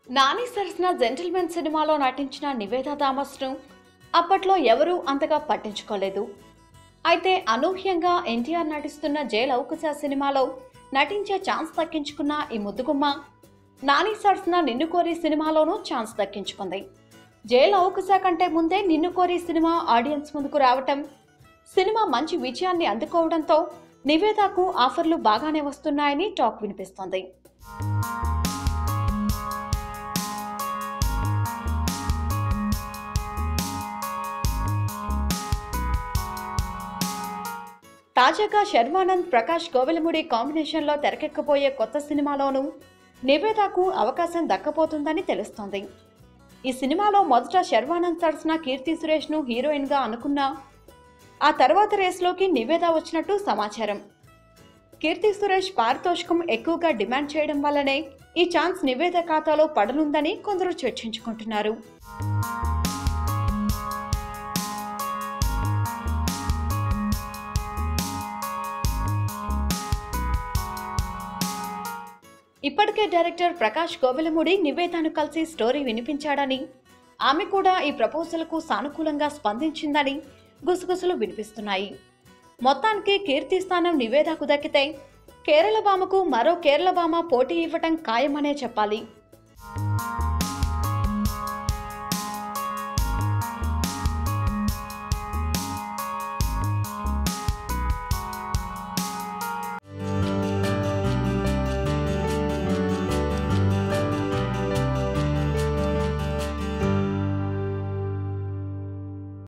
నాని సరసన జెంటిల్మెన్ సినిమాలో నటించిన నివేద థామస్ను అప్పట్లో ఎవరూ అంతగా పట్టించుకోలేదు అయితే అనూహ్యంగా ఎన్టీఆర్ నటిస్తున్న జైల్ అవకాశ సినిమాలో నటించే ఛాన్స్ దక్కించుకున్న ఈ ముద్దుగుమ్మ నాని సరసన నిన్ను కోరి సినిమాలోనూ ఛాన్స్ దక్కించుకుంది జైల్ అవకాశ కంటే ముందే నిన్ను కోరి సినిమా ఆడియన్స్ ముందుకు రావటం సినిమా మంచి విజయాన్ని అందుకోవడంతో నివేదాకు ఆఫర్లు బాగానే వస్తున్నాయని టాక్ వినిపిస్తోంది తాజాగా శర్వానంద్ ప్రకాష్ గోవిలముడి కాంబినేషన్లో తెరకెక్కబోయే కొత్త సినిమాలోనూ నివేదాకు అవకాశం దక్కబోతుందని తెలుస్తోంది ఈ సినిమాలో మొదట శర్వానంద్ సరసన కీర్తి సురేష్ను హీరోయిన్గా అనుకున్నా ఆ తర్వాత రేస్లోకి నివేద వచ్చినట్టు సమాచారం కీర్తి సురేష్ పారితోషికం ఎక్కువగా డిమాండ్ చేయడం వల్లనే ఈ ఛాన్స్ నివేద ఖాతాలో పడనుందని కొందరు చర్చించుకుంటున్నారు ఇప్పటికే డైరెక్టర్ ప్రకాష్ గోవెలముడి నివేదాను కలిసి స్టోరీ వినిపించాడని ఆమె కూడా ఈ ప్రపోజల్కు సానుకూలంగా స్పందించిందని గుసగుసలు వినిపిస్తున్నాయి మొత్తానికి కీర్తి స్థానం నివేదాకు దక్కితే కేరళ భామకు మరో కేరళ భామ పోటీ ఇవ్వటం ఖాయమనే చెప్పాలి